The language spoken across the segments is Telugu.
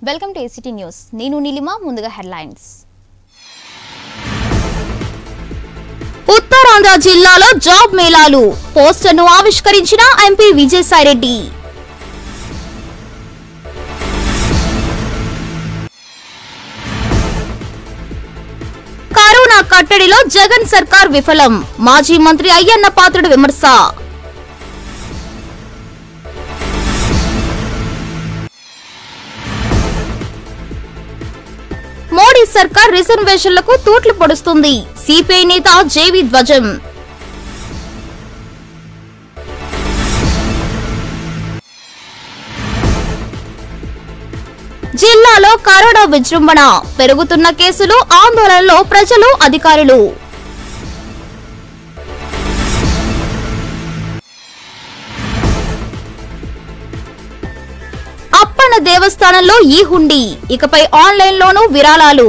వెల్కమ్ టు ఏసీటీ న్యూస్ నేను నీలిమ ముందుగా హెడ్లైన్స్ ఉత్తరాంధ్ర జిల్లాలో జాబ్ మేళాలు పోస్టర్ను ఆవిష్కరించిన ఎంపీ విజయసాయిరెడ్డి కరోనా కట్టడిలో జగన్ సర్కార్ విఫలం మాజీ మంత్రి అయ్యన్న పాత్రుడు విమర్శ మోడీ సర్కార్ రిజర్వేషన్లకు తూట్లు పొడుస్తుంది సిపిఐ నేత జేవి ధ్వజం జిల్లాలో కరోనా విజృంభణ పెరుగుతున్న కేసులు ఆందోళనలో ప్రజలు అధికారులు అప్పన్న దేవస్థానంలో ఈ హుండీ ఇకపై ఆన్లైన్లోనూ విరాళాలు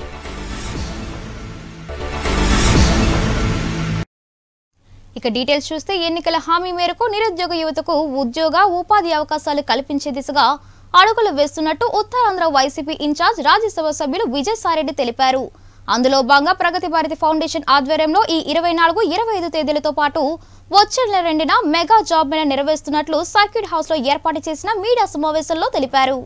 ఇక డీటెయిల్స్ చూస్తే ఎన్నికల హామీ మేరకు నిరుద్యోగ యువతకు ఉద్యోగ ఉపాధి అవకాశాలు కల్పించే దిశగా అడుగులు వేస్తున్నట్టు ఉత్తరాంధ్ర వైసీపీ ఇన్ఛార్జ్ రాజ్యసభ సభ్యులు విజయసాయిరెడ్డి తెలిపారు అందులో భాగంగా ప్రగతి భారతి ఫౌండేషన్ ఆధ్వర్యంలో ఈ ఇరవై నాలుగు ఇరవై ఐదు తేదీలతో పాటు వచ్చే నెల రెండున మెగా జాబ్ మేళా నిర్వహిస్తున్నట్లు సర్క్యూట్ హౌస్ లో ఏర్పాటు చేసిన మీడియా సమావేశంలో తెలిపారు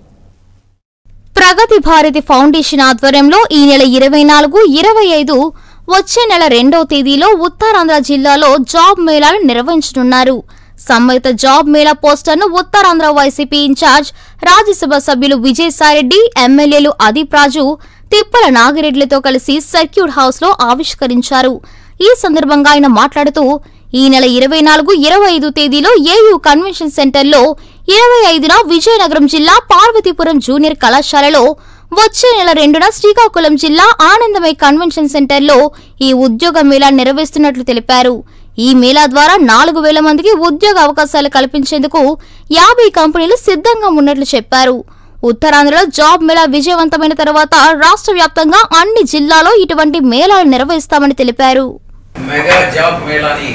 ప్రగతి భారతి ఫౌండేషన్ ఆధ్వర్యంలో ఈ నెల ఇరవై నాలుగు ఇరవై ఐదు వచ్చే నెల రెండవ తేదీలో ఉత్తరాంధ్ర జిల్లాలో జాబ్ మేళాలు నిర్వహించనున్నారు సంబంధిత జాబ్ మేళా పోస్టర్ను ఉత్తరాంధ్ర వైసీపీ ఇన్ఛార్జ్ రాజ్యసభ సభ్యులు విజయసాయిరెడ్డి ఎమ్మెల్యేలు అదీప్ రాజు తిప్పల నాగిరెడ్డిలతో కలిసి సర్క్యూట్ హౌస్ లో ఆవిష్కరించారు ఈ సందర్భంగా ఆయన మాట్లాడుతూ ఈ నెల ఇరవై నాలుగు ఇరవై ఐదు తేదీలో ఏయూ కన్వెన్షన్ సెంటర్లో ఇరవై ఐదున విజయనగరం జిల్లా పార్వతీపురం జూనియర్ కళాశాలలో వచ్చే నెల రెండున శ్రీకాకుళం జిల్లా ఆనందమయ కన్వెన్షన్ సెంటర్లో ఈ ఉద్యోగ మేళా నిర్వహిస్తున్నట్లు తెలిపారు ఈ మేళా ద్వారా నాలుగు వేల మందికి ఉద్యోగ అవకాశాలు కల్పించేందుకు యాభై కంపెనీలు సిద్ధంగా ఉన్నట్లు చెప్పారు ఉత్తరాంధ్రలో జాబ్ మేళా విజయవంతమైన తర్వాత రాష్ట్ర వ్యాప్తంగా అన్ని జిల్లాలో ఇటువంటి మేళాలు నిర్వహిస్తామని తెలిపారు మెగా జాబ్ మేళాని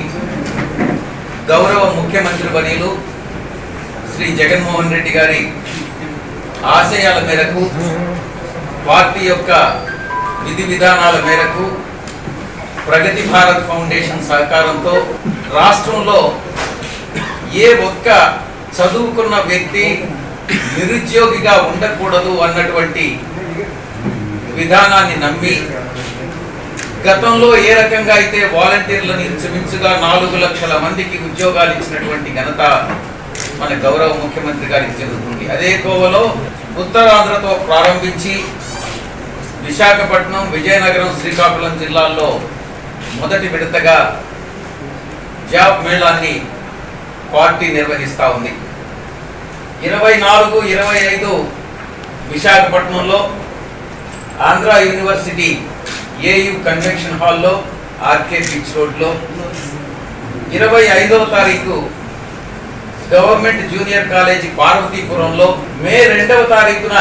గౌరవ ముఖ్యమంత్రి వర్యులు శ్రీ జగన్మోహన్ రెడ్డి గారి ఆశయాల మేరకు పార్టీ యొక్క విధి విధానాల మేరకు ప్రగతి భారత్ ఫౌండేషన్ సహకారంతో రాష్ట్రంలో ఏ ఒక్క చదువుకున్న వ్యక్తి నిరుద్యోగిగా ఉండకూడదు అన్నటువంటి విధానాన్ని నమ్మి గతంలో ఏ రకంగా అయితే వాలంటీర్లను ఇంచుమించుగా నాలుగు లక్షల మందికి ఉద్యోగాలు ఇచ్చినటువంటి ఘనత మన గౌరవ ముఖ్యమంత్రి గారికి చెందుతుంది అదే కోవలో ఉత్తరాంధ్రతో ప్రారంభించి విశాఖపట్నం విజయనగరం శ్రీకాకుళం జిల్లాల్లో మొదటి విడతగా జాబ్ మేళాన్ని పార్టీ నిర్వహిస్తూ ఉంది ఇరవై నాలుగు ఇరవై ఐదు విశాఖపట్నంలో ఆంధ్ర యూనివర్సిటీ ఏయు కన్వెన్షన్ హాల్లో ఆర్కే బీచ్ రోడ్లో ఇరవై ఐదవ తారీఖు గవర్నమెంట్ జూనియర్ కాలేజీ పార్వతీపురంలో మే రెండవ తారీఖున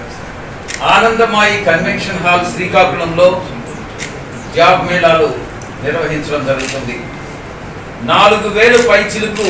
ఆనందమాయి కన్వెన్షన్ హాల్ శ్రీకాకుళంలో జాబ్ మేళాలు నిర్వహించడం జరుగుతుంది నాలుగు వేలు పైచిలుకు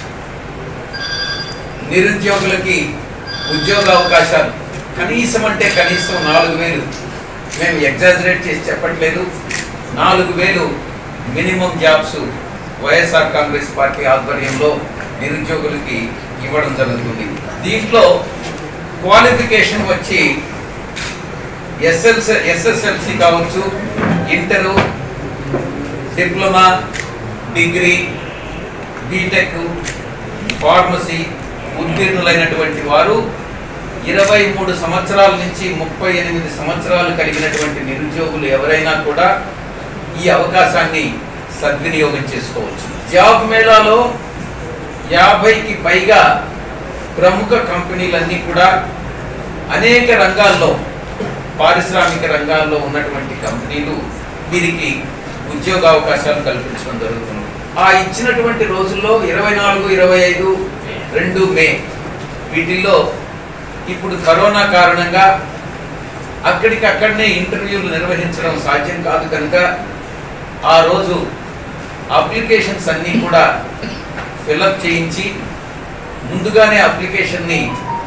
నిరుద్యోగులకి ఉద్యోగ అవకాశాలు కనీసం అంటే కనీసం నాలుగు వేలు మేము ఎగ్జాజరేట్ చేసి చెప్పట్లేదు నాలుగు వేలు minimum jobs YSR Congress party ఆధ్వర్యంలో నిరుద్యోగులకి ఇవ్వడం జరుగుతుంది దీంట్లో క్వాలిఫికేషన్ వచ్చి ఎస్ఎల్సి ఎస్ఎస్ఎల్సి కావచ్చు inter diploma degree BTech pharmacy ఉత్తీర్ణులైనటువంటి వారు ఇరవై మూడు సంవత్సరాల నుంచి ముప్పై ఎనిమిది సంవత్సరాలు కలిగినటువంటి నిరుద్యోగులు ఎవరైనా కూడా ఈ అవకాశాన్ని సద్వినియోగం చేసుకోవచ్చు జాబ్ మేళాలో యాభైకి పైగా ప్రముఖ కంపెనీలన్నీ కూడా అనేక రంగాల్లో పారిశ్రామిక రంగాల్లో ఉన్నటువంటి కంపెనీలు వీరికి ఉద్యోగ అవకాశాలు కల్పించడం జరుగుతుంది ఆ ఇచ్చినటువంటి రోజుల్లో ఇరవై నాలుగు ఇరవై ఐదు రెండు మే వీటిల్లో ఇప్పుడు కరోనా కారణంగా అక్కడికి అక్కడనే ఇంటర్వ్యూలు నిర్వహించడం సాధ్యం కాదు కనుక ఆ రోజు అప్లికేషన్స్ అన్నీ కూడా ఫిలప్ చేయించి ముందుగానే అప్లికేషన్ని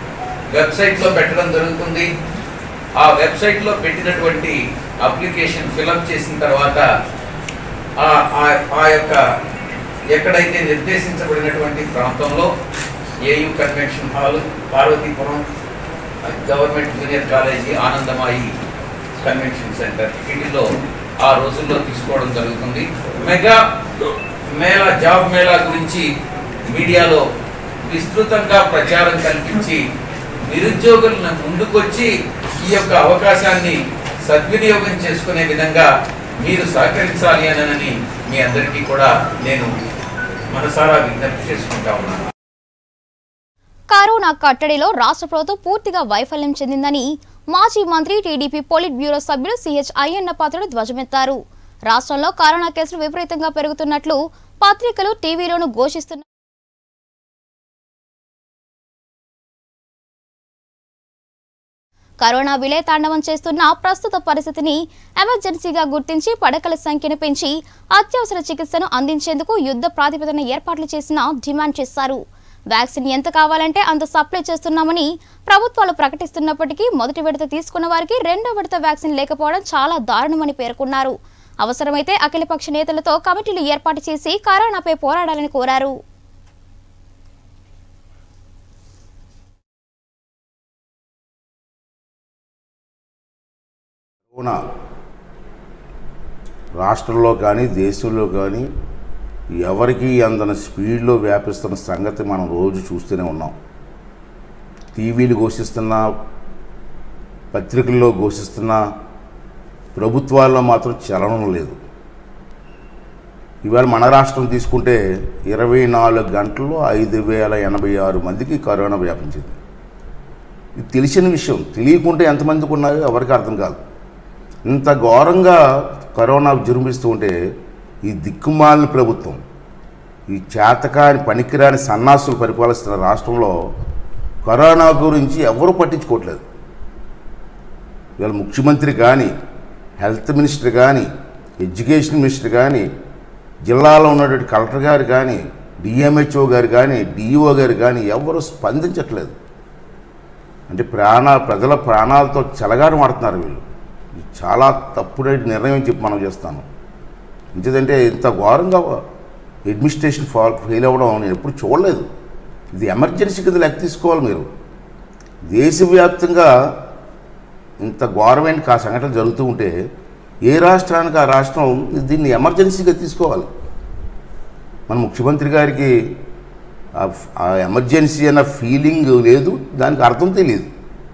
వెబ్సైట్లో పెట్టడం జరుగుతుంది ఆ వెబ్సైట్లో పెట్టినటువంటి అప్లికేషన్ ఫిలప్ చేసిన తర్వాత ఆ ఆ- ఆ యొక్క ఎక్కడైతే నిర్దేశించబడినటువంటి ప్రాంతంలో AU convention hall Parvathipuram government junior college Anandamayi convention centre వీటిల్లో ఆ రోజుల్లో తీసుకోవడం జరుగుతుంది మెగా మేళా జాబ్ మేళా గురించి మీడియాలో విస్తృతంగా ప్రచారం కల్పించి నిరుద్యోగులను ముందుకొచ్చి ఈ యొక్క అవకాశాన్ని సద్వినియోగం చేసుకునే విధంగా మీరు సహకరించాలి అనని మీ అందరికీ కూడా నేను మనసారా విజ్ఞప్తి చేసుకుంటా ఉన్నాను కరోనా కట్టడిలో రాష్ట్ర ప్రభుత్వం పూర్తిగా వైఫల్యం చెందిందని మాజీ మంత్రి టీడీపీ పోలిట్ బ్యూరో సభ్యులు సిహెచ్ అయ్యన్న పాత్రుడు ధ్వజమెత్తారు రాష్ట్రంలో కరోనా కేసులు విపరీతంగా పెరుగుతున్నట్లు పత్రికలు టీవీలోనూ ఘోషిస్తున్న కరోనా విలయతాండవం చేస్తున్న ప్రస్తుత పరిస్థితిని ఎమర్జెన్సీగా గుర్తించి పడకల సంఖ్యను పెంచి అత్యవసర చికిత్సను అందించేందుకు యుద్ధ ప్రాతిపదికన ఏర్పాట్లు చేసిన డిమాండ్ చేశారు వ్యాక్సిన్ ఎంత కావాలంటే అంత సప్లై చేస్తున్నామని ప్రభుత్వాలు ప్రకటిస్తున్నప్పటికీ మొదటి విడత తీసుకున్న వారికి రెండో విడత వ్యాక్సిన్ లేకపోవడం చాలా దారుణమని పేర్కొన్నారు అవసరమైతే అఖిలపక్ష నేతలతో కమిటీలు ఏర్పాటు చేసి కరోనాపై పోరాడాలని కోరారు కరోనా రాష్ట్రంలో కానీ దేశంలో కానీ ఎవరికి అందని స్పీడ్లో వ్యాపిస్తున్న సంగతి మనం రోజు చూస్తూనే ఉన్నాం టీవీలు ఘోషిస్తున్నా పత్రికల్లో ఘోషిస్తున్నా ప్రభుత్వాల్లో మాత్రం చలనం లేదు ఇవాళ మన రాష్ట్రం తీసుకుంటే ఇరవై నాలుగు గంటల్లో ఐదు వేల ఎనభై ఆరు మందికి కరోనా వ్యాపించింది ఇది తెలిసిన విషయం తెలియకుంటే ఎంతమందికి ఉన్నాయో ఎవరికి అర్థం కాదు ఇంత ఘోరంగా కరోనా విజృంభిస్తూ ఉంటే ఈ దిక్కుమాలిన ప్రభుత్వం ఈ చేతకాని పనికిరాని సన్నాసులు పరిపాలిస్తున్న రాష్ట్రంలో కరోనా గురించి ఎవరు పట్టించుకోవట్లేదు ఇవాళ ముఖ్యమంత్రి కానీ హెల్త్ మినిస్టర్ కానీ ఎడ్యుకేషన్ మినిస్టర్ కానీ జిల్లాలో ఉన్నటువంటి కలెక్టర్ గారు కానీ డిఎంహెచ్ఓ గారు కానీ డిఈఓ గారు కానీ ఎవరు స్పందించట్లేదు అంటే ప్రాణ ప్రజల ప్రాణాలతో చెలగాటమాడుతున్నారు వీళ్ళు ఇది చాలా తప్పుడే నిర్ణయం అని చెప్పి మనం చేస్తాను ఎందుకంటే ఇంత ఘోరంగా అడ్మినిస్ట్రేషన్ ఫాల్ ఫెయిల్ అవ్వడం నేను ఎప్పుడు చూడలేదు ఇది ఎమర్జెన్సీ కింద లెక్క తీసుకోవాలి మీరు దేశవ్యాప్తంగా ఇంత ఘోరమైన కా సంఘటనలు జరుగుతూ ఉంటే ఏ రాష్ట్రానికి ఆ రాష్ట్రం దీన్ని ఎమర్జెన్సీగా తీసుకోవాలి మన ముఖ్యమంత్రి గారికి ఆ ఫ్- ఆ ఎమర్జెన్సీ అన్న ఫీలింగ్ లేదు దానికి అర్థం తెలియదు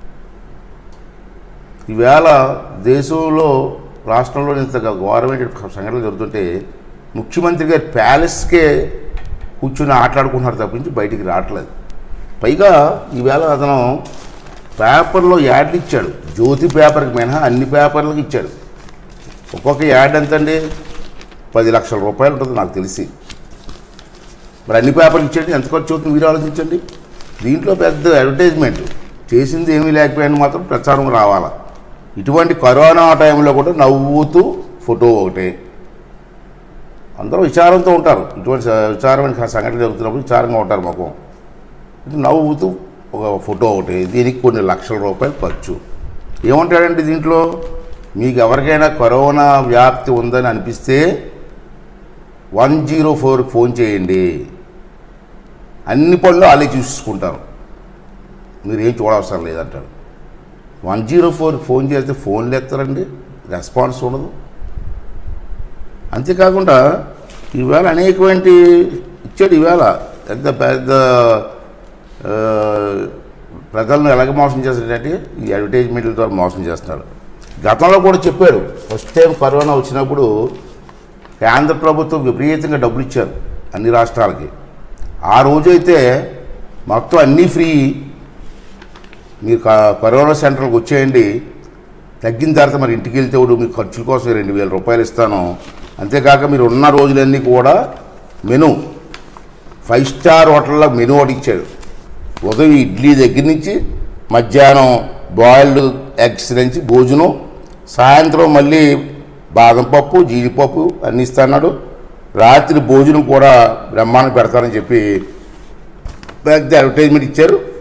ఈవేళ దేశంలో రాష్ట్రంలో ఇంత ఘోరమైన సంఘటనలు జరుగుతుంటే ముఖ్యమంత్రి గారి ప్యాలెస్కే కూర్చుని ఆటలాడుకుంటున్నారు తప్పించి బయటికి రావట్లేదు పైగా ఈవేళ అతను పేపర్లో యాడ్లు ఇచ్చాడు జ్యోతి పేపర్కి మినహా అన్ని పేపర్లకు ఇచ్చాడు ఒక్కొక్క యాడ్ ఎంతండి పది లక్షల రూపాయలు ఉంటుంది నాకు తెలిసి మరి అన్ని పేపర్లు ఇచ్చేయండి ఎంత ఖర్చు అవుతుంది మీరు ఆలోచించండి దీంట్లో పెద్ద అడ్వర్టైజ్మెంట్ చేసింది ఏమీ లేకపోయినా మాత్రం ప్రచారం రావాలా ఇటువంటి కరోనా టైంలో కూడా నవ్వుతూ ఫోటో ఒకటే అందరూ విచారంతో ఉంటారు ఇటువంటి స- విచారమైన సంఘటన జరుగుతున్నప్పుడు విచారంగా ఉంటారు ముఖం ఇది నవ్వుతూ ఒక ఫోటో ఒకటి దీనికి కొన్ని లక్షల రూపాయలు ఖర్చు ఏమంటాడండి దీంట్లో మీకు ఎవరికైనా కరోనా వ్యాప్తి ఉందని అనిపిస్తే వన్ జీరో ఫోర్కి ఫోన్ చేయండి అన్ని పనులు వాళ్ళే చూసుకుంటారు మీరు ఏం చూడవసరం లేదంటాడు వన్ జీరో ఫోర్కి ఫోన్ చేస్తే ఫోన్లు ఎత్తారండి రెస్పాన్స్ ఉండదు అంతేకాకుండా ఈవేళ అనేకమైన ఇచ్చాడు ఈవేళ పెద్ద పెద్ద ఆ, ప్రజలను ఎలాగ మోసం చేస్తాడంటే ఈ అడ్వర్టైజ్మెంట్ల ద్వారా మోసం చేస్తున్నాడు గతంలో కూడా చెప్పాడు ఫస్ట్ టైం కరోనా వచ్చినప్పుడు కేంద్ర ప్రభుత్వం విపరీతంగా డబ్బులు ఇచ్చారు అన్ని రాష్ట్రాలకి ఆ రోజైతే మొత్తం అన్నీ ఫ్రీ మీరు క- కరోనా సెంటర్కి వచ్చేయండి తగ్గిన తర్వాత మరి ఇంటికి వెళ్తే కూడా మీ ఖర్చుల కోసం రెండు వేల రూపాయలు ఇస్తాను అంతేకాక మీరు ఉన్న రోజులన్నీ కూడా మెను ఫైవ్ స్టార్ హోటల్లో మెను ఒకటి ఇచ్చాడు ఉదయం ఇడ్లీ దగ్గర నుంచి మధ్యాహ్నం బాయిల్డ్ ఎగ్స్ నుంచి భోజనం సాయంత్రం మళ్ళీ బాదం పప్పు జీడిపప్పు అన్నీ ఇస్తాడు రాత్రి భోజనం కూడా బ్రహ్మాండం పెడతారని చెప్పి పెద్ద అడ్వర్టైజ్మెంట్ ఇచ్చారు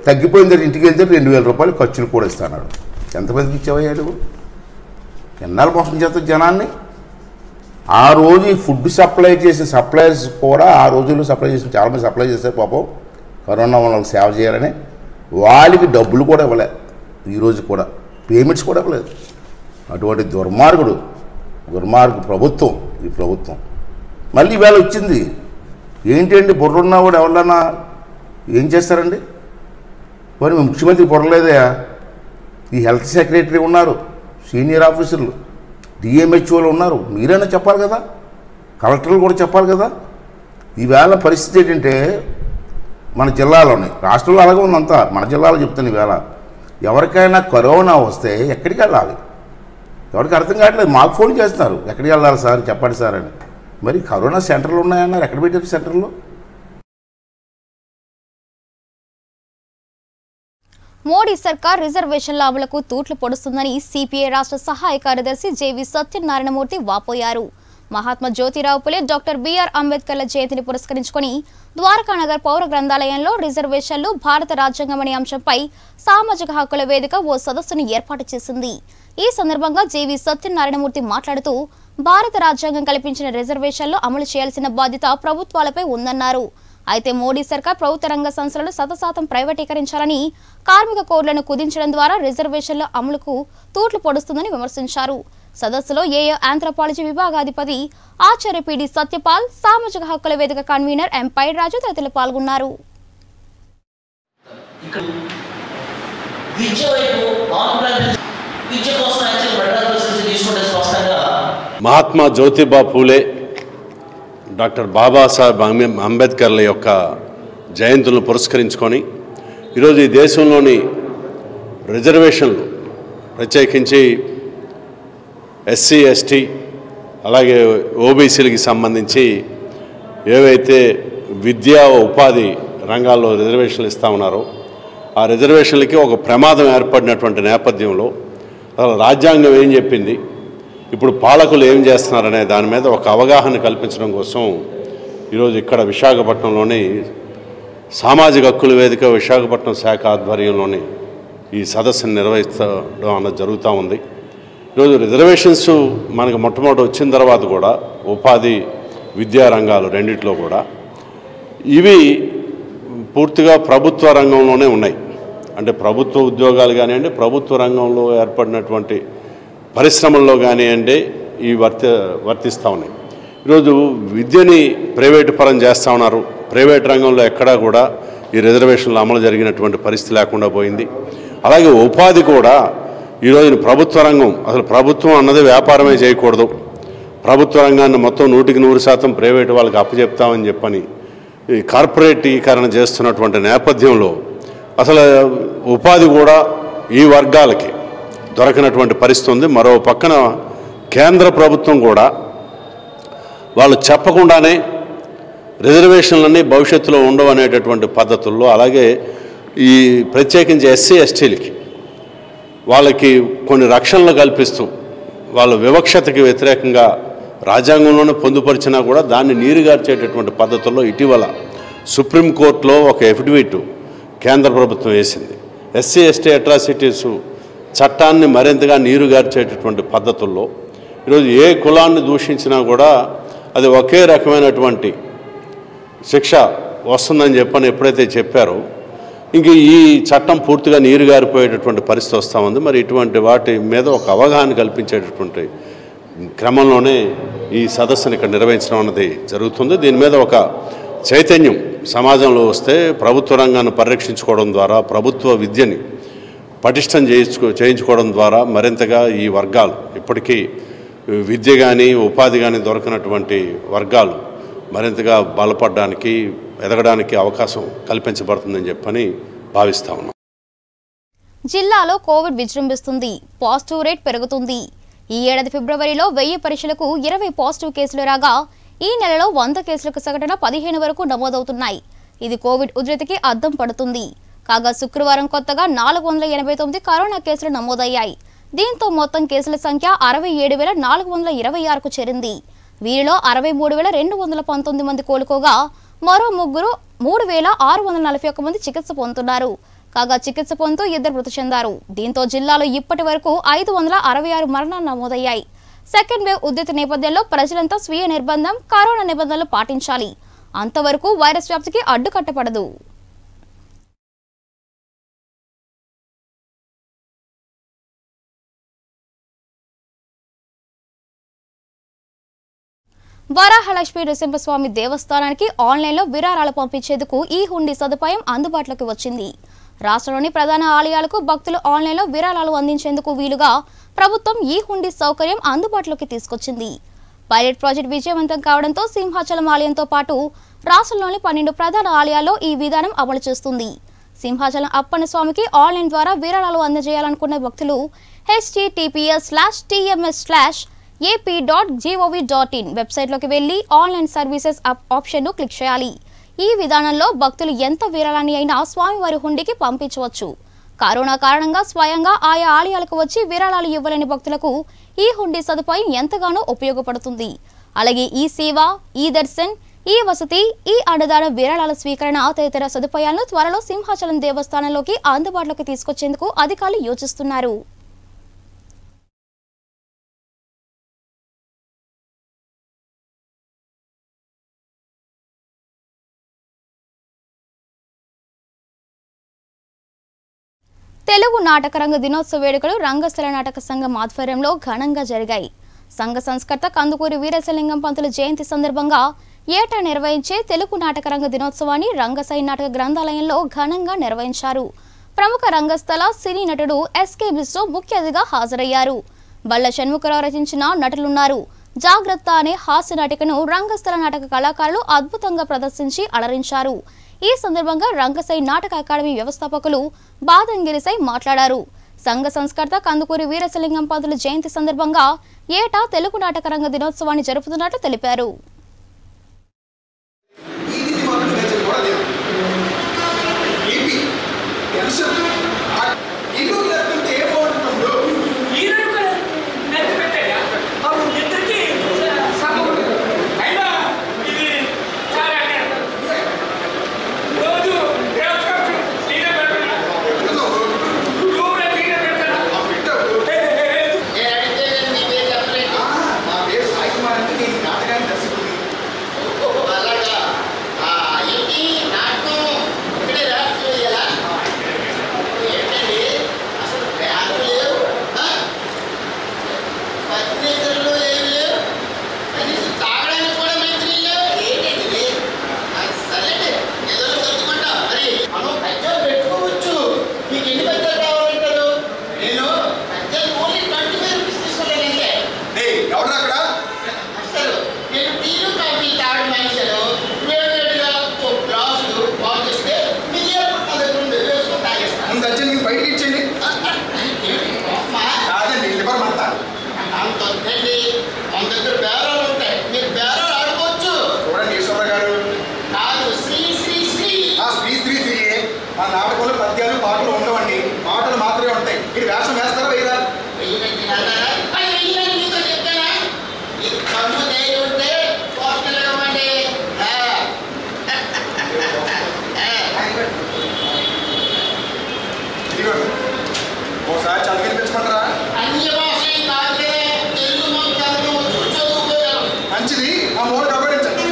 తగ్గిపోయిన తర్వాత ఇంటికి వెళ్తే రెండు వేల రూపాయలు ఖర్చులు కూడా ఇస్తాడు ఎంతమందికి ఇచ్చావయ్యా నువ్వు ఎన్నాళ్ళు మోసం చేస్తావు జనాన్ని ఆ రోజు ఈ ఫుడ్ సప్లై చేసే సప్లైర్స్ కూడా ఆ రోజుల్లో సప్లై చేసిన చాలామంది సప్లై చేశారు పాపం కరోనా వాళ్ళకి సేవ చేయాలని వాళ్ళకి డబ్బులు కూడా ఇవ్వలే ఈరోజు కూడా పేమెంట్స్ కూడా ఇవ్వలేదు అటువంటి దుర్మార్గుడు దుర్మార్గు ప్రభుత్వం ఈ ప్రభుత్వం మళ్ళీ ఈవేళ వచ్చింది ఏంటండి బుర్రున్నవాడు ఎవరన్నా ఏం చేస్తారండి మరి మీ ముఖ్యమంత్రి బుర్రలేదయా ఈ హెల్త్ సెక్రటరీ ఉన్నారు సీనియర్ ఆఫీసర్లు డిఎంహెచ్ఓలు ఉన్నారు మీరైనా చెప్పాలి కదా కలెక్టర్లు కూడా చెప్పాలి కదా ఈవేళ పరిస్థితి ఏంటంటే మన జిల్లాలోని రాష్ట్రంలో అలాగే ఉందంతా మన జిల్లాలో చెప్తాను ఈవేళ ఎవరికైనా కరోనా వస్తే ఎక్కడికి వెళ్ళాలి ఎవరికి అర్థం కావట్లేదు మాకు ఫోన్ చేస్తున్నారు ఎక్కడికి వెళ్ళాలి సార్ చెప్పండి సార్ అని మరి కరోనా సెంటర్లు ఉన్నాయన్నారు ఎక్కడ పెట్టారు సెంటర్లో మోడీ సర్కార్ రిజర్వేషన్ల అమలుకు తూట్లు పొడుస్తుందని సిపిఐ రాష్ట్ర సహాయ కార్యదర్శి జేవి సత్యనారాయణమూర్తి వాపోయారు మహాత్మా జ్యోతిరావు పులే డాక్టర్ బిఆర్ అంబేద్కర్ల జయంతిని పురస్కరించుకొని ద్వారకానగర్ పౌర గ్రంథాలయంలో రిజర్వేషన్లు భారత రాజ్యాంగం అనే అంశంపై సామాజిక హక్కుల వేదిక ఓ సదస్సును ఏర్పాటు చేసింది ఈ సందర్భంగా జేవి సత్యనారాయణమూర్తి మాట్లాడుతూ భారత రాజ్యాంగం కల్పించిన రిజర్వేషన్లు అమలు చేయాల్సిన బాధ్యత ప్రభుత్వాలపై ఉందన్నారు అయితే మోడీ సర్కార్ ప్రభుత్వ రంగ సంస్థలను శతశాతం ప్రైవేటీకరించాలని కార్మిక కోడ్లను కుదించడం ద్వారా రిజర్వేషన్ల అమలుకు తూట్లు పొడుస్తుందని విమర్శించారు సదస్సులో ఏఏ ఆంథ్రపాలజీ విభాగాధిపతి ఆచార్య పిడి సత్యపాల్ సామాజిక హక్కుల వేదిక కన్వీనర్ ఎం పైరాజు తదితరులు పాల్గొన్నారు ఇక్కడ విద్య వైపు ఆంధ్రప్రదేశ్ విద్య కోసం యాక్చువల్ మెడ్రాస్ యూనివర్సిటీ తీసుకుంటే స్పష్టంగా మహాత్మా జ్యోతిబా పూలే డాక్టర్ బాబాసాహెబ్ అంబే- అంబేద్కర్ల యొక్క జయంతులను పురస్కరించుకొని ఈరోజు ఈ దేశంలోని రిజర్వేషన్లు ప్రత్యేకించి ఎస్సీ ఎస్టీ అలాగే ఓబీసీలకి సంబంధించి ఏవైతే విద్యా ఉపాధి రంగాల్లో రిజర్వేషన్లు ఇస్తా ఉన్నారో ఆ రిజర్వేషన్లకి ఒక ప్రమాదం ఏర్పడినటువంటి నేపథ్యంలో అసలు రాజ్యాంగం ఏం చెప్పింది ఇప్పుడు పాలకులు ఏం చేస్తున్నారనే దాని మీద ఒక అవగాహన కల్పించడం కోసం ఈరోజు ఇక్కడ విశాఖపట్నంలోని సామాజిక హక్కుల వేదిక విశాఖపట్నం శాఖ ఆధ్వర్యంలోని ఈ సదస్సును నిర్వహించడం అన్నది జరుగుతూ ఉంది ఈరోజు రిజర్వేషన్స్ మనకు మొట్టమొదటి వచ్చిన తర్వాత కూడా ఉపాధి విద్యా రంగాలు రెండిట్లో కూడా ఇవి పూర్తిగా ప్రభుత్వ రంగంలోనే ఉన్నాయి అంటే ప్రభుత్వ ఉద్యోగాలు కానివ్వండి ప్రభుత్వ రంగంలో ఏర్పడినటువంటి పరిశ్రమల్లో కానివ్వండి ఈ వర్తి వర్తిస్తూ ఉన్నాయి ఈరోజు విద్యని ప్రైవేటు పరం చేస్తూ ఉన్నారు ప్రైవేట్ రంగంలో ఎక్కడా కూడా ఈ రిజర్వేషన్లు అమలు జరిగినటువంటి పరిస్థితి లేకుండా పోయింది అలాగే ఉపాధి కూడా ఈరోజు ప్రభుత్వ రంగం అసలు ప్రభుత్వం అన్నది వ్యాపారమే చేయకూడదు ప్రభుత్వ రంగాన్ని మొత్తం నూటికి నూరు శాతం ప్రైవేటు వాళ్ళకి అప్పచెప్తామని చెప్పని ఈ కార్పొరేటీకరణ చేస్తున్నటువంటి నేపథ్యంలో అసలు ఉపాధి కూడా ఈ వర్గాలకి దొరకనటువంటి పరిస్థితి ఉంది మరో పక్కన కేంద్ర ప్రభుత్వం కూడా వాళ్ళు చెప్పకుండానే రిజర్వేషన్లన్నీ భవిష్యత్తులో ఉండవు అనేటటువంటి పద్ధతుల్లో అలాగే ఈ ప్రత్యేకించి ఎస్సీ ఎస్టీలకి వాళ్ళకి కొన్ని రక్షణలు కల్పిస్తూ వాళ్ళ వివక్షతకి వ్యతిరేకంగా రాజ్యాంగంలోనే పొందుపరిచినా కూడా దాన్ని నీరుగార్చేటటువంటి పద్ధతుల్లో ఇటీవల సుప్రీంకోర్టులో ఒక ఎఫిడవిట్ కేంద్ర ప్రభుత్వం వేసింది ఎస్సీ ఎస్టీ అట్రాసిటీస్ చట్టాన్ని మరింతగా నీరుగార్చేటటువంటి పద్ధతుల్లో ఈరోజు ఏ కులాన్ని దూషించినా కూడా అది ఒకే రకమైనటువంటి శిక్ష వస్తుందని చెప్పని ఎప్పుడైతే చెప్పారో ఇంక ఈ చట్టం పూర్తిగా నీరుగారిపోయేటటువంటి పరిస్థితి వస్తూ ఉంది మరి ఇటువంటి వాటి మీద ఒక అవగాహన కల్పించేటటువంటి క్రమంలోనే ఈ సదస్సుని ఇక్కడ నిర్వహించడం అన్నది జరుగుతుంది దీని మీద ఒక చైతన్యం సమాజంలో వస్తే ప్రభుత్వ రంగాన్ని పరిరక్షించుకోవడం ద్వారా ప్రభుత్వ విద్యని పటిష్టం చేయించుకో చేయించుకోవడం ద్వారా మరింతగా ఈ వర్గాలు ఇప్పటికీ విద్య కానీ ఉపాధి కానీ దొరకనటువంటి వర్గాలు మరింతగా బలపడడానికి ఎదగడానికి అవకాశం కల్పించబడుతుందని చెప్పని భావిస్తా ఉన్నాం జిల్లాలో కోవిడ్ విజృంభిస్తుంది పాజిటివ్ రేట్ పెరుగుతుంది ఈ ఏడాది ఫిబ్రవరిలో వెయ్యి పరీక్షలకు ఇరవై పాజిటివ్ కేసులు రాగా ఈ నెలలో వంద కేసులకు సగటున పదిహేను వరకు నమోదవుతున్నాయి ఇది కోవిడ్ ఉధృతికి అద్దం పడుతుంది కాగా శుక్రవారం కొత్తగా నాలుగు వందల ఎనభై తొమ్మిది కరోనా కేసులు నమోదయ్యాయి దీంతో మొత్తం కేసుల సంఖ్య అరవై ఏడు వేల నాలుగు వందల ఇరవై ఆరుకు చేరింది వీరిలో అరవై మూడు వేల రెండు వందల పంతొమ్మిది మంది కోలుకోగా మరో ముగ్గురు మూడు వేల ఆరు వందల నలభై ఒక్క మంది చికిత్స పొందుతున్నారు కాగా చికిత్స పొందుతూ ఇద్దరు మృతి చెందారు దీంతో జిల్లాలో ఇప్పటి వరకు ఐదు వందల అరవై ఆరు మరణాలు నమోదయ్యాయి సెకండ్ వేవ్ ఉద్ధృతి నేపథ్యంలో ప్రజలంతా స్వీయ నిర్బంధం కరోనా నిబంధనలు పాటించాలి అంతవరకు వైరస్ వ్యాప్తికి అడ్డుకట్టపడదు వరాహలక్ష్మి నరసింహస్వామి దేవస్థానానికి ఆన్లైన్లో విరాళాలు పంపించేందుకు ఈ హుండీ సదుపాయం అందుబాటులోకి వచ్చింది రాష్ట్రంలోని ప్రధాన ఆలయాలకు భక్తులు ఆన్లైన్లో విరాళాలు అందించేందుకు వీలుగా ప్రభుత్వం ఈ హుండీ సౌకర్యం అందుబాటులోకి తీసుకొచ్చింది పైలట్ ప్రాజెక్ట్ విజయవంతం కావడంతో సింహాచలం ఆలయంతో పాటు రాష్ట్రంలోని పన్నెండు ప్రధాన ఆలయాల్లో ఈ విధానం అమలు చేస్తుంది సింహాచలం అప్పన్న స్వామికి ఆన్లైన్ ద్వారా విరాళాలు అందజేయాలనుకున్న భక్తులు HTTPS slash TMS slash AP dot GOV dot in వెబ్సైట్లోకి వెళ్ళి ఆన్లైన్ సర్వీసెస్ అప్ ఆప్షన్ను క్లిక్ చేయాలి ఈ విధానంలో భక్తులు ఎంత విరాళాన్ని అయినా స్వామివారి హుండీకి పంపించవచ్చు కరోనా కారణంగా స్వయంగా ఆయా ఆలయాలకు వచ్చి విరాళాలు ఇవ్వలేని భక్తులకు ఈ హుండీ సదుపాయం ఎంతగానో ఉపయోగపడుతుంది అలాగే ఈ సేవ ఈ దర్శన్ ఈ వసతి ఈ అన్నదాన విరాళాల స్వీకరణ తదితర సదుపాయాలను త్వరలో సింహాచలం దేవస్థానంలోకి అందుబాటులోకి తీసుకొచ్చేందుకు అధికారులు యోచిస్తున్నారు తెలుగు నాటకరంగ దినోత్సవ వేడుకలు రంగస్థల నాటక సంఘం ఆధ్వర్యంలో ఘనంగా జరిగాయి సంఘ సంస్కర్త కందుకూరి వీరేశలింగం పంతుల జయంతి సందర్భంగా ఏటా నిర్వహించే తెలుగు నాటకరంగ దినోత్సవాన్ని రంగసాయి నాటక గ్రంథాలయంలో ఘనంగా నిర్వహించారు ప్రముఖ రంగస్థల సినీ నటుడు ఎస్కే బిస్టో ముఖ్య అతిథిగా హాజరయ్యారు బల్ల షణ్ముఖరావు రచించిన నటులున్నారు జాగ్రత్త అనే హాస్య నాటికను రంగస్థల నాటక కళాకారులు అద్భుతంగా ప్రదర్శించి అలరించారు ఈ సందర్భంగా రంగసై నాటక అకాడమీ వ్యవస్థాపకులు బాదంగిరిసై మాట్లాడారు సంఘ సంస్కర్త కందుకూరి వీరసలింగం పంతుల జయంతి సందర్భంగా ఏటా తెలుగు నాటక రంగ దినోత్సవాన్ని జరుపుతున్నట్లు తెలిపారు ఈ తిండి మాత్రం నేచర్ కూడా లేదు ఏపీ టెన్షన్ ఇల్లు లేకుంటే ఏ బాగుంటుందో ఈరోజు కూడా నెత్తి పెట్టాయా అప్పుడు నిద్రకి సగం అయినా ఇది చాలా అన్యాయం. రోజు దేవస్థానం నేనే పెడతానా నువ్వే నేనే పెడతానా పెట్టావు ఏ, ఏ, ఏ, నా పేరు సాయి కుమార్ అంటే నేను నాటకాన్ని దర్శకుడిని నేను పెద్దలు ఓన్లీ ట్వంటీ ఫైవ్ రూపీస్ తీసుకోలేనంటే ఏయ్, ఎవడ్రా అక్కడ అసలు నేను టీలు కాఫీ తాగడం మనుషులు వేడివేడిగా ఓ గ్లాసులు బాగు చేస్తే మిలియన్ నా దగ్గర ఉంది వేసుకొని తాగేస్తాను ముందు వచ్చి నీకు బయటికి ఇచ్చేయండి కాదండి లివర్ మంట అంత వద్దండి మన దగ్గర బేరాలు ఉంటాయి మీరు బేరాలు ఆడుకోవచ్చు చూడండి ఈశ్వర గారు కాదు శ్రీ శ్రీ శ్రీ ఆ శ్రీ శ్రీ శ్రీ మా నాటకంలో పద్యాలు పాటలు ఉండవండి మాటలు మాత్రమే ఉంటాయి మీరు వేషం వేస్తారా వేయరా వెయ్యినకి నల్లరా? అయ్యో, వెయ్యినకి మీతో చెప్పానా? ఇది కన్ను ధైర్యం ఉంటే పోస్టర్లు ఇవ్వండి. ఆ. ఆ. ఇదిగోండి ఒకసారి చదివించమంటారా అన్య భాషలు కాదు కదా, తెలుగు మొత్తాలను వచ్చు చదువుకోగలం. మంచిది ఆ మూడు కబడించండి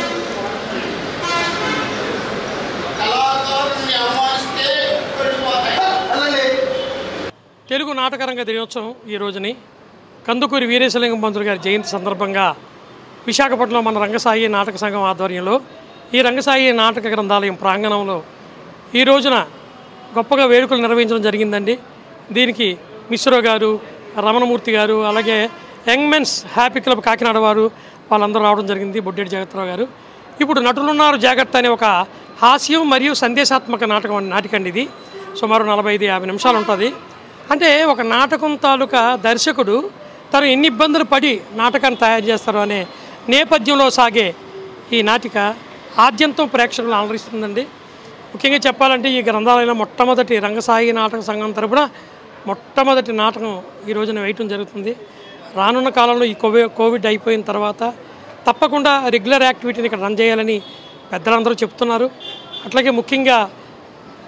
కళాకారుల్ని అవమానిస్తే వెళ్ళిపోతాయి. వెళ్ళండి తెలుగు నాటకరంగ దినోత్సవం ఈ రోజుని కందుకూరి వీరేశలింగం పంతులు గారి జయంతి సందర్భంగా విశాఖపట్నంలో మన రంగసాయి నాటక సంఘం ఆధ్వర్యంలో ఈ రంగసాయి నాటక గ్రంథాలయం ప్రాంగణంలో ఈ రోజున గొప్పగా వేడుకలు నిర్వహించడం జరిగిందండి దీనికి మిశ్రో గారు రమణమూర్తి గారు అలాగే young men's happy club Kakinada వారు వాళ్ళందరూ రావడం జరిగింది బొడ్డెడి జగత్రావు గారు ఇప్పుడు నటులున్నారు జాగ్రత్త అనే ఒక హాస్యం మరియు సందేశాత్మక నాటకం నాటికండి ఇది సుమారు నలభై ఐదు యాభై నిమిషాలు ఉంటుంది అంటే ఒక నాటకం తాలూకా దర్శకుడు తను ఎన్ని ఇబ్బందులు పడి నాటకాన్ని తయారు చేస్తారు అనే నేపథ్యంలో సాగే ఈ నాటిక ఆద్యంతం ప్రేక్షకులను అలరిస్తుందండి ముఖ్యంగా చెప్పాలంటే ఈ గ్రంథాలయంలో మొట్టమొదటి రంగసాయి నాటక సంఘం తరపున మొట్టమొదటి నాటకం ఈ రోజున వేయటం జరుగుతుంది రానున్న కాలంలో ఈ కోవి కోవిడ్ అయిపోయిన తర్వాత తప్పకుండా రెగ్యులర్ యాక్టివిటీని ఇక్కడ రన్ చేయాలని పెద్దలందరూ చెప్తున్నారు అట్లాగే ముఖ్యంగా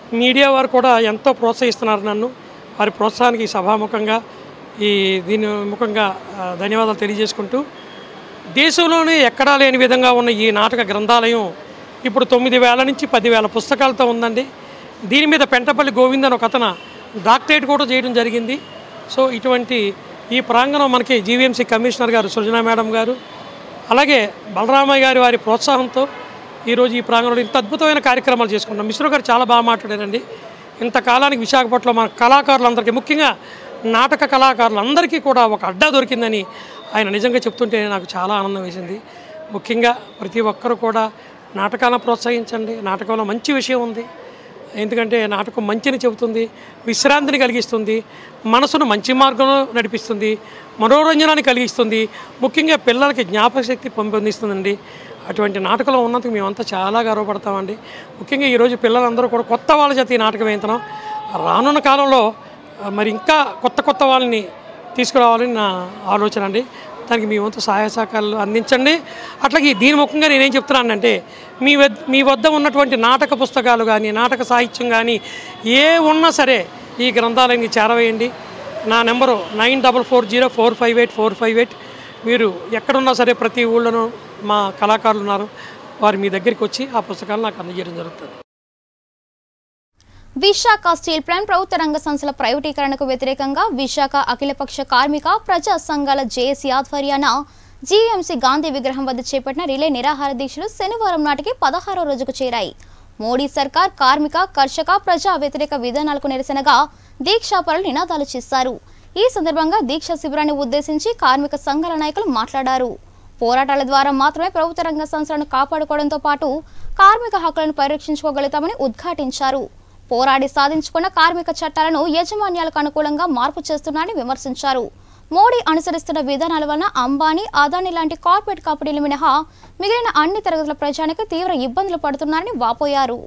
మీడియా వారు కూడా ఎంతో ప్రోత్సహిస్తున్నారు నన్ను వారి ప్రోత్సాహానికి ఈ సభాముఖంగా ఈ దీని ముఖంగా ఆ, ధన్యవాదాలు తెలియజేసుకుంటూ దేశంలోనే ఎక్కడా లేని విధంగా ఉన్న ఈ నాటక గ్రంథాలయం ఇప్పుడు తొమ్మిది వేల నుంచి పదివేల పుస్తకాలతో ఉందండి దీని మీద పెంటపల్లి గోవింద్ అని ఒక అతను డాక్టరేట్ కూడా చేయడం జరిగింది సో ఇటువంటి ఈ ప్రాంగణం మనకి జీవీఎంసీ కమిషనర్ గారు సృజనా మేడం గారు అలాగే బలరామయ్య గారి వారి ప్రోత్సాహంతో ఈరోజు ఈ ప్రాంగణంలో ఇంత అద్భుతమైన కార్యక్రమాలు చేసుకుంటాం మిశ్రో గారు చాలా బాగా మాట్లాడారండి ఇంతకాలానికి విశాఖపట్నంలో మన కళాకారులందరికీ ముఖ్యంగా నాటక కళాకారులందరికీ కూడా ఒక అడ్డా దొరికిందని ఆయన నిజంగా చెప్తుంటే నాకు చాలా ఆనందం వేసింది ముఖ్యంగా ప్రతి ఒక్కరూ కూడా నాటకాలను ప్రోత్సహించండి నాటకంలో మంచి విషయం ఉంది ఎందుకంటే నాటకం మంచిని చెబుతుంది విశ్రాంతిని కలిగిస్తుంది మనసును మంచి మార్గంలో నడిపిస్తుంది మనోరంజనాన్ని కలిగిస్తుంది ముఖ్యంగా పిల్లలకి జ్ఞాపక శక్తి పెంపొందిస్తుందండి అటువంటి నాటకంలో ఉన్నందుకు మేమంతా చాలా గర్వపడతామండి ముఖ్యంగా ఈరోజు పిల్లలందరూ కూడా కొత్త వాళ్ళ చేత ఈ నాటకం వేయించడం రానున్న కాలంలో ఆ, మరి ఇంకా కొత్త కొత్త వాళ్ళని తీసుకురావాలని నా ఆలోచన అండి దానికి మీ వంతు సహాయ సహకారాలు అందించండి అట్లాగే దీని ముఖంగా నేనేం చెప్తున్నానంటే మీ వద్ మీ వద్ద ఉన్నటువంటి నాటక పుస్తకాలు కానీ నాటక సాహిత్యం కానీ ఏ ఉన్నా సరే ఈ గ్రంథాలయానికి చేరవేయండి నా number nine double four zero four five eight four five eight మీరు ఎక్కడున్నా సరే ప్రతి ఊళ్ళోనూ మా కళాకారులు ఉన్నారు వారు మీ దగ్గరికి వచ్చి ఆ పుస్తకాలు నాకు అందజేయడం జరుగుతుంది విశాఖ స్టీల్ ప్లాంట్ ప్రభుత్వ రంగ సంస్థల ప్రైవేటీకరణకు వ్యతిరేకంగా విశాఖ అఖిలపక్ష కార్మిక ప్రజా సంఘాల జేఏసీ ఆధ్వర్యాన జీఎంసీ గాంధీ విగ్రహం వద్ద చేపట్టిన రిలే నిరాహార దీక్షలు శనివారం నాటికి పదహారో రోజుకు చేరాయి మోడీ సర్కార్ కార్మిక కర్షక ప్రజా వ్యతిరేక విధానాలకు నిరసనగా దీక్షాపరులు నినాదాలు చేశారు ఈ సందర్భంగా దీక్ష శిబిరాన్ని ఉద్దేశించి కార్మిక సంఘాల నాయకులు మాట్లాడారు పోరాటాల ద్వారా మాత్రమే ప్రభుత్వ రంగ సంస్థలను కాపాడుకోవడంతో పాటు కార్మిక హక్కులను పరిరక్షించుకోగలుగుతామని ఉద్ఘాటించారు పోరాడి సాధించుకున్న కార్మిక చట్టాలను యాజమాన్యాలకు అనుకూలంగా మార్పు చేస్తున్నారని విమర్శించారు మోడీ అనుసరిస్తున్న విధానాల వలన అంబానీ అదానీ లాంటి కార్పొరేట్ కంపెనీలు మినహా మిగిలిన అన్ని తరగతుల ప్రజానికి తీవ్ర ఇబ్బందులు పడుతున్నారని వాపోయారు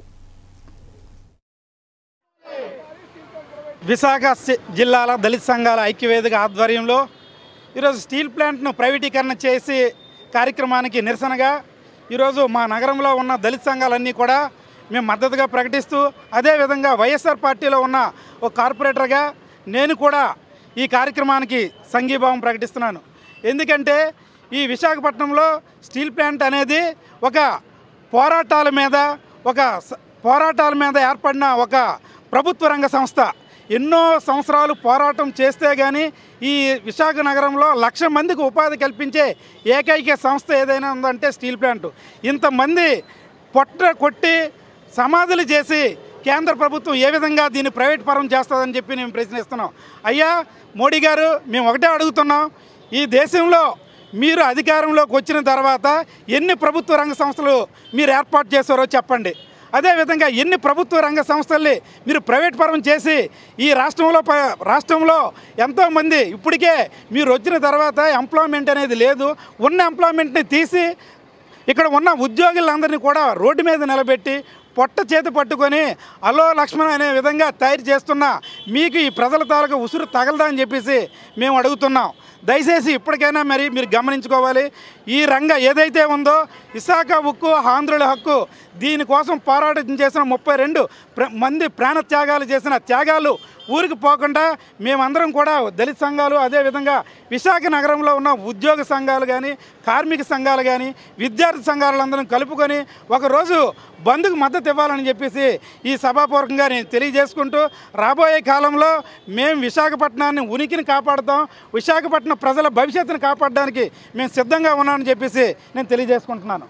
విశాఖ సి- జిల్లాల దళిత సంఘాల ఐక్యవేదిక ఆధ్వర్యంలో ఈరోజు స్టీల్ ప్లాంట్ను ప్రైవేటీకరణ చేసి కార్యక్రమానికి నిరసనగా ఈరోజు మా నగరంలో ఉన్న దళిత సంఘాలన్నీ కూడా మేము మద్దతుగా ప్రకటిస్తూ అదేవిధంగా వైఎస్ఆర్ పార్టీలో ఉన్న ఒక కార్పొరేటర్గా నేను కూడా ఈ కార్యక్రమానికి సంఘీభావం ప్రకటిస్తున్నాను ఎందుకంటే ఈ విశాఖపట్నంలో స్టీల్ ప్లాంట్ అనేది ఒక పోరాటాల మీద ఒక స- పోరాటాల మీద ఏర్పడిన ఒక ప్రభుత్వ రంగ సంస్థ ఎన్నో సంవత్సరాలు పోరాటం చేస్తే కానీ ఈ విశాఖ నగరంలో లక్ష మందికి ఉపాధి కల్పించే ఏకైక సంస్థ ఏదైనా ఉందంటే స్టీల్ ప్లాంట్ ఇంతమంది పొట్ట కొట్టి సమాధులు చేసి కేంద్ర ప్రభుత్వం ఏ విధంగా దీన్ని ప్రైవేట్ పరం చేస్తుందని చెప్పి మేము ప్రశ్నిస్తున్నాం అయ్యా మోడీ గారు మేము ఒకటే అడుగుతున్నాం ఈ దేశంలో మీరు అధికారంలోకి వచ్చిన తర్వాత ఎన్ని ప్రభుత్వ రంగ సంస్థలు మీరు ఏర్పాటు చేశారో చెప్పండి అదేవిధంగా ఎన్ని ప్రభుత్వ రంగ సంస్థల్ని మీరు ప్రైవేట్ పరం చేసి ఈ రాష్ట్రంలో ప- రాష్ట్రంలో ఎంతోమంది ఇప్పటికే మీరు వచ్చిన తర్వాత ఎంప్లాయ్మెంట్ అనేది లేదు ఉన్న ఎంప్లాయ్మెంట్ని తీసి ఇక్కడ ఉన్న ఉద్యోగులందరినీ కూడా రోడ్డు మీద నిలబెట్టి పొట్ట చేతి పట్టుకొని అలో లక్ష్మణ్ అనే విధంగా తయారు చేస్తున్న మీకు ఈ ప్రజల తాలూకా ఉసురు తగలదా అని చెప్పేసి మేము అడుగుతున్నాం దయచేసి ఇప్పటికైనా మరి మీరు గమనించుకోవాలి ఈ రంగ ఏదైతే ఉందో విశాఖ ఉక్కు ఆంధ్రుల హక్కు దీనికోసం పోరాటం చేసిన ముప్పై రెండు ప్ర- మంది ప్రాణ త్యాగాలు చేసిన త్యాగాలు ఊరికి పోకుండా మేమందరం కూడా దళిత సంఘాలు అదేవిధంగా విశాఖ నగరంలో ఉన్న ఉద్యోగ సంఘాలు కానీ కార్మిక సంఘాలు కానీ విద్యార్థి సంఘాలందరం కలుపుకొని ఒకరోజు బంద్కు మద్దతు ఇవ్వాలని చెప్పేసి ఈ సభాపూర్వకంగా నేను తెలియజేసుకుంటూ రాబోయే కాలంలో మేము విశాఖపట్నాన్ని ఉనికిని కాపాడుతాం విశాఖపట్నం ప్రజల భవిష్యత్తును కాపాడడానికి మేము సిద్ధంగా ఉన్నామని చెప్పేసి నేను తెలియజేసుకుంటున్నాను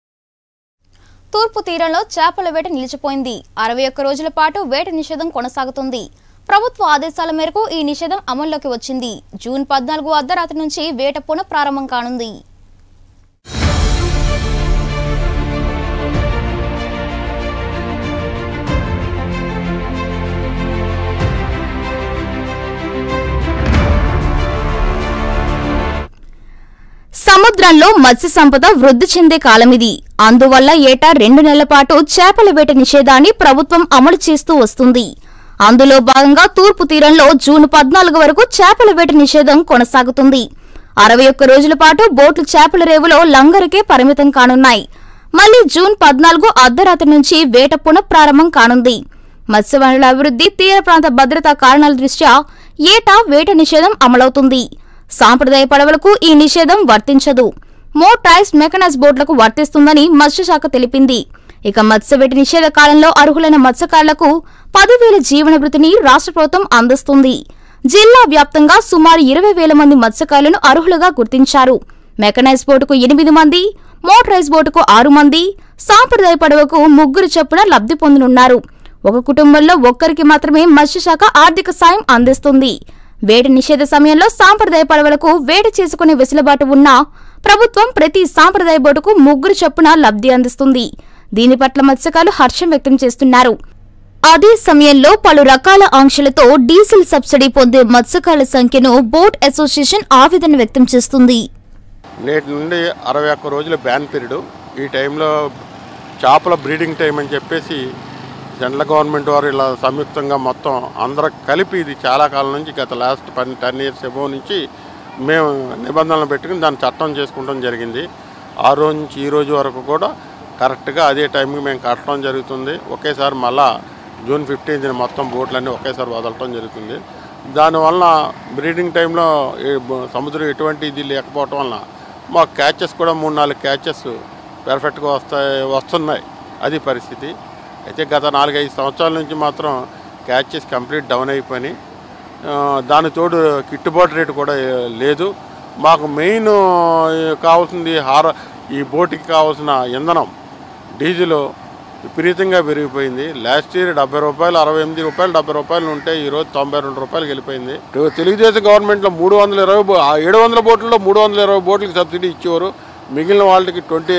తూర్పు తీరంలో చేపల వేట నిలిచిపోయింది అరవై ఒక్క రోజుల పాటు వేట నిషేధం కొనసాగుతుంది ప్రభుత్వ ఆదేశాల మేరకు ఈ నిషేధం అమల్లోకి వచ్చింది జూన్ పద్నాలుగు అర్ధరాత్రి నుంచి వేట పునః ప్రారంభం కానుంది సముద్రంలో మత్స్య సంపద వృద్ధి చెందే కాలమిది అందువల్ల ఏటా రెండు నెలల పాటు చేపల వేట నిషేధాన్ని ప్రభుత్వం అమలు చేస్తూ వస్తుంది అందులో భాగంగా తూర్పు తీరంలో జూన్ పద్నాలుగు వరకు చేపల వేట నిషేధం కొనసాగుతుంది అరవై ఒక్క రోజుల పాటు బోట్లు చేపల రేవులో లంగరికే పరిమితం కానున్నాయి మళ్లీ జూన్ పద్నాలుగు అర్ధరాత్రి నుంచి వేట పునఃప్రారంభం కానుంది మత్స్యవనుల అభివృద్ధి తీర ప్రాంత భద్రతా కారణాల దృష్ట్యా ఏటా వేట నిషేధం అమలవుతుంది సాంప్రదాయ పడవలకు ఈ నిషేధం వర్తించదు మోటారైజ్ మెకనైజ్ బోట్లకు వర్తిస్తుందని మత్స్యశాఖ తెలిపింది ఇక మత్స్యవేట నిషేధ కాలంలో అర్హులైన మత్స్యకారులకు పదివేల జీవన భృతిని రాష్ట్ర ప్రభుత్వం అందిస్తుంది జిల్లా వ్యాప్తంగా సుమారు ఇరవై వేల మంది మత్స్యకారులను అర్హులుగా గుర్తించారు మెకనైజ్ బోటుకు ఎనిమిది మంది మోటరైజ్ బోటుకు ఆరు మంది సాంప్రదాయ పడవకు ముగ్గురు చొప్పున లబ్ధి పొందనున్నారు ఒక కుటుంబంలో ఒక్కరికి మాత్రమే మత్స్యశాఖ ఆర్థిక సాయం అందిస్తుంది వేట నిషేధ సమయంలో సాంప్రదాయ పడవలకు వేట చేసుకునే వెసులుబాటు ఉన్నా ప్రభుత్వం ప్రతి సాంప్రదాయ బోటుకు ముగ్గురు చొప్పున లబ్ధి అందిస్తుంది దీని పట్ల మత్స్యకారులు హర్షం వ్యక్తం చేస్తున్నారు అదే సమయంలో పలు రకాల ఆంక్షలతో డీజిల్ సబ్సిడీ పొందే మత్స్యకారుల సంఖ్యను బోట్ అసోసియేషన్ ఆవేదన వ్యక్తం చేస్తుంది నేటి నుండి అరవై ఒక్క రోజుల బ్యాన్ పీరియడ్ ఈ టైంలో చేపల బ్రీడింగ్ టైం అని చెప్పేసి జనరల్ గవర్నమెంట్ వారు ఇలా సంయుక్తంగా మొత్తం అందరూ కలిపి ఇది చాలా కాలం నుంచి గత లాస్ట్ పని టెన్ ఇయర్స్ ఎబో నుంచి మేము నిబంధనలు పెట్టుకుని దాన్ని చట్టం చేసుకుంటాం జరిగింది ఆ రోజు నుంచి ఈ రోజు వరకు కూడా కరెక్ట్గా అదే టైంకి మేము కట్టడం జరుగుతుంది ఒకేసారి మళ్ళా జూన్ ఫిఫ్టీన్త్ని మొత్తం బోట్లన్నీ ఒకేసారి వదలటం జరుగుతుంది దానివల్ల బ్రీడింగ్ టైంలో ఈ బ- సముద్రం ఎటువంటి ఇది లేకపోవటం వలన మా క్యాచెస్ కూడా మూడు నాలుగు క్యాచెస్ పెర్ఫెక్ట్గా వస్తాయి వస్తున్నాయి అది పరిస్థితి అయితే గత నాలుగైదు సంవత్సరాల నుంచి మాత్రం క్యాచెస్ కంప్లీట్ డౌన్ అయిపోయినాయి ఆ, దాని తోడు గిట్టుబాటు రేటు కూడా ఏ, లేదు మాకు మెయిన్ కావాల్సింది హార ఈ బోటుకి కావాల్సిన ఇంధనం డీజిల్ విపరీతంగా పెరిగిపోయింది లాస్ట్ ఇయర్ డెబ్బై రూపాయలు అరవై ఎనిమిది రూపాయలు డెబ్బై రూపాయలు ఉంటే ఈరోజు తొంభై రెండు రూపాయలు వెళ్ళిపోయింది ఇప్పుడు తెలుగుదేశం గవర్నమెంట్లో మూడు వందల ఇరవై బో- ఆ ఏడు వందల బోట్లలో మూడు వందల ఇరవై బోట్లకి సబ్సిడీ ఇచ్చేవారు మిగిలిన వాళ్ళకి ట్వంటీ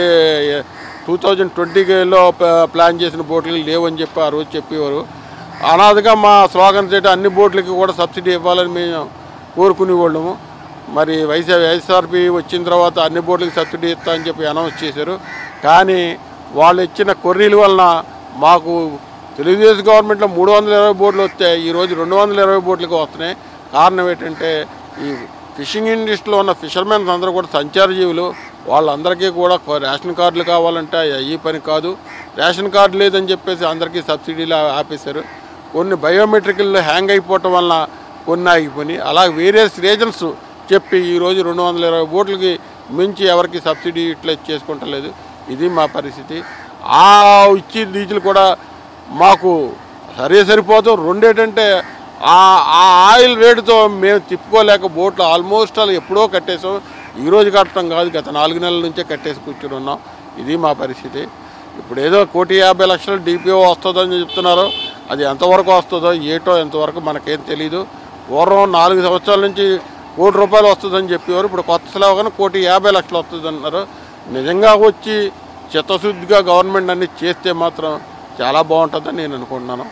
టూ థౌజండ్ ట్వంటీలో ప్లాన్ చేసిన బోట్లు లేవని చెప్పి ఆ రోజు చెప్పేవారు అనాథగా మా స్లోగన్ చేయడం అన్ని బోట్లకి కూడా సబ్సిడీ ఇవ్వాలని మేము కోరుకునే వాళ్ళము మరి వైసీ వైఎస్ఆర్పి వచ్చిన తర్వాత అన్ని బోట్లకి సబ్సిడీ ఇస్తా అని చెప్పి అనౌన్స్ చేశారు కానీ వాళ్ళు ఇచ్చిన కొర్రీల వలన మాకు తెలుగుదేశం గవర్నమెంట్లో మూడు వందల ఇరవై బోట్లు వస్తే ఈరోజు రెండు వందల ఇరవై బోట్లకి వస్తున్నాయి కారణం ఏంటంటే ఈ ఫిషింగ్ ఇండస్ట్రీలో ఉన్న ఫిషర్మెన్స్ అందరూ కూడా సంచార జీవులు వాళ్ళందరికీ కూడా కొ- రేషన్ కార్డులు కావాలంటే ఈ పని కాదు రేషన్ కార్డు లేదని చెప్పేసి అందరికీ సబ్సిడీలు ఆ- ఆపేశారు కొన్ని బయోమెట్రికల్ హ్యాంగ్ అయిపోవటం వలన కొన్ని ఆగిపోయి అలా వేరే రీజన్స్ చెప్పి ఈరోజు రెండు వందల ఇరవై బోట్లకి మించి ఎవరికి సబ్సిడీ ఇట్లా చేసుకుంటలేదు ఇది మా పరిస్థితి ఆ ఇచ్చి డీజిల్ కూడా మాకు సరే సరిపోదు రెండేటంటే ఆ ఆ ఆయిల్ రేటుతో మేము తిప్పుకోలేక బోట్లు ఆల్మోస్ట్ అలా ఎప్పుడో కట్టేసాం ఈ రోజు కట్టడం కాదు గత నాలుగు నెలల నుంచే కట్టేసి కూర్చుని ఉన్నాం ఇది మా పరిస్థితి ఇప్పుడు ఏదో కోటి యాభై లక్షలు డిపిఓ వస్తుందని చెప్తున్నారు అది ఎంతవరకు వస్తుందో ఏటో ఎంతవరకు మనకేం తెలియదు పూర్వం నాలుగు సంవత్సరాల నుంచి కోటి రూపాయలు వస్తుందని చెప్పేవారు ఇప్పుడు కొత్త స్లోగన్ కోటి యాభై లక్షలు వస్తుంది అన్నారు నిజంగా వచ్చి చిత్తశుద్ధిగా గవర్నమెంట్ అన్ని చేస్తే మాత్రం చాలా బాగుంటుందని నేను అనుకుంటున్నాను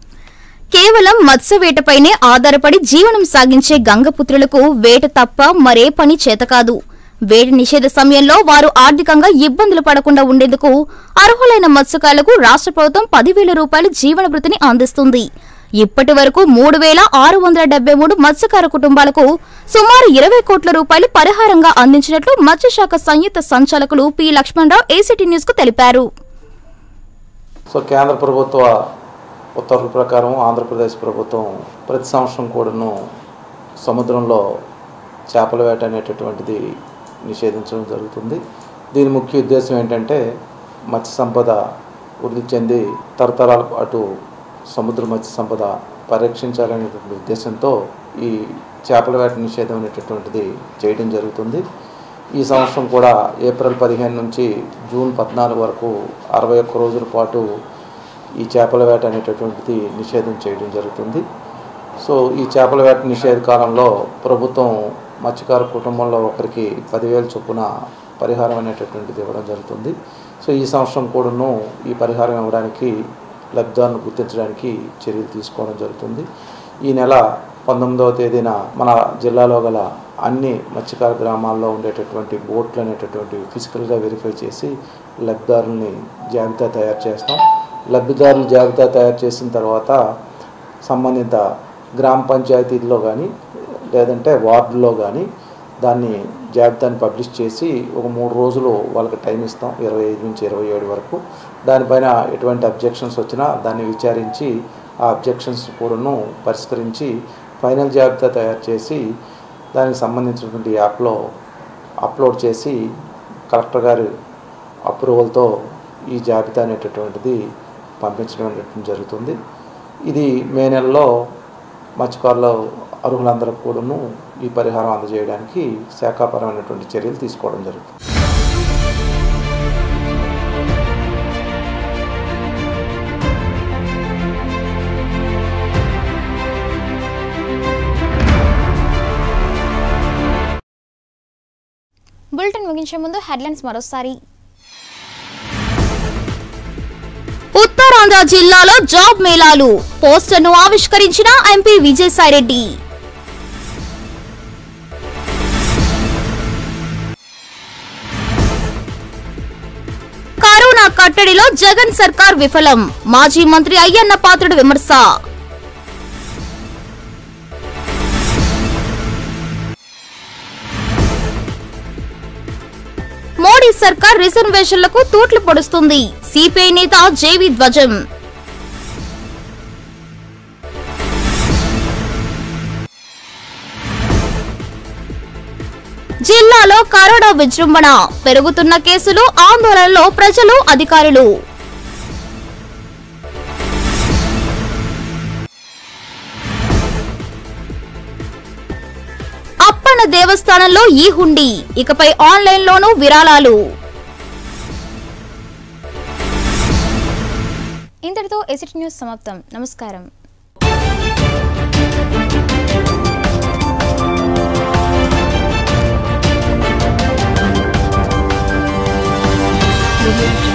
కేవలం మత్స్య వేటపైనే ఆధారపడి జీవనం సాగించే గంగపుత్రులకు వేట తప్ప మరే పని చేతకాదు వేట నిషేధ సమయంలో వారు ఆర్థికంగా ఇబ్బందులు పడకుండా ఉండేందుకు అర్హులైన మత్స్యకారులకు రాష్ట్ర ప్రభుత్వం పదివేల రూపాయల జీవన భృతిని అందిస్తుంది ఇప్పటి వరకు మూడు వేల ఆరు వందల డెబ్బై మూడు మత్స్యకార కుటుంబాలకు సుమారు ఇరవై కోట్ల రూపాయలు పరిహారంగా అందించినట్లు మత్స్యశాఖ సంయుక్త సంచాలకులు పి లక్ష్మణరావు ఏసీటీ న్యూస్ కు తెలిపారు సో కేంద్ర ప్రభుత్వ ఉత్తర్వుల ప్రకారం ఆంధ్రప్రదేశ్ ప్రభుత్వం ప్రతి సంవత్సరం కూడాను సముద్రంలో చేపల వేట అనేటటువంటిది నిషేధించడం జరుగుతుంది దీని ముఖ్య ఉద్దేశం ఏంటంటే మత్స్య సంపద వృద్ధి చెంది తరతరాల పాటు సముద్ర మత్స్య సంపద పరిరక్షించాలనేటువంటి ఉద్దేశంతో ఈ చేపల వేట నిషేధం అనేటటువంటిది చేయడం జరుగుతుంది ఈ సంవత్సరం కూడా ఏప్రిల్ పదిహేను నుంచి జూన్ పద్నాలుగు వరకు అరవై ఒక్క రోజుల పాటు ఈ చేపల వేట అనేటటువంటిది నిషేధం చేయడం జరుగుతుంది సో ఈ చేపల వేట నిషేధ కాలంలో ప్రభుత్వం మత్స్యకార కుటుంబంలో ఒకరికి పదివేల చొప్పున పరిహారం అనేటటువంటిది ఇవ్వడం జరుగుతుంది సో ఈ సంవత్సరం కూడాను ఈ పరిహారం ఇవ్వడానికి లబ్ధిదారులను గుర్తించడానికి చర్యలు తీసుకోవడం జరుగుతుంది ఈ నెల పంతొమ్మిదవ తేదీన మన జిల్లాలో గల అన్ని మత్స్యకార గ్రామాల్లో ఉండేటటువంటి బోట్లు అనేటటువంటి ఫిజికల్గా వెరిఫై చేసి లబ్ధిదారుల్ని జాబితా తయారు చేస్తాం లబ్ధిదారుల జాబితా తయారు చేసిన తర్వాత సంబంధిత గ్రామ పంచాయతీల్లో కానీ లేదంటే వార్డులో కానీ దాన్ని జాబితాని పబ్లిష్ చేసి ఒక మూడు రోజులు వాళ్ళకి టైం ఇస్తాం ఇరవై ఐదు నుంచి ఇరవై ఏడు వరకు దానిపైన ఎటువంటి అబ్జెక్షన్స్ వచ్చినా దాన్ని విచారించి ఆ అబ్జెక్షన్స్ కూడాను పరిష్కరించి ఫైనల్ జాబితా తయారు చేసి దానికి సంబంధించినటువంటి యాప్లో అప్లోడ్ చేసి కలెక్టర్ గారి అప్రూవల్తో ఈ జాబితా అనేటటువంటిది పంపించడం అనేటువంటి జరుగుతుంది ఇది మే నెలలో మత్స్యకారుల అర్హులందరికీ కూడాను ఈ పరిహారం అందజేయడానికి శాఖాపరమైనటువంటి చర్యలు తీసుకోవడం జరుగుతుంది బులెటిన్ ముగించే ముందు హెడ్లైన్స్ మరోసారి ఉత్తరాంధ్ర జిల్లాలో జాబ్ మేళాలు పోస్టర్ను ఆవిష్కరించిన ఎంపీ విజయసాయిరెడ్డి కరోనా కట్టడిలో జగన్ సర్కార్ విఫలం మాజీ మంత్రి అయ్యన్న పాత్రుడు విమర్శ మోడీ సర్కార్ రిజర్వేషన్లకు తూట్లు పొడుస్తుంది సిపిఐ నేత జేవి ధ్వజం జిల్లాలో కరోనా విజృంభణ పెరుగుతున్న కేసులు ఆందోళనలో ప్రజలు అధికారులు అప్పన్న దేవస్థానంలో ఈ హుండీ ఇకపై ఆన్లైన్లోనూ విరాళాలు ఇంతటితో ఎసిట్ న్యూస్ సమాప్తం నమస్కారం Audio Jungle.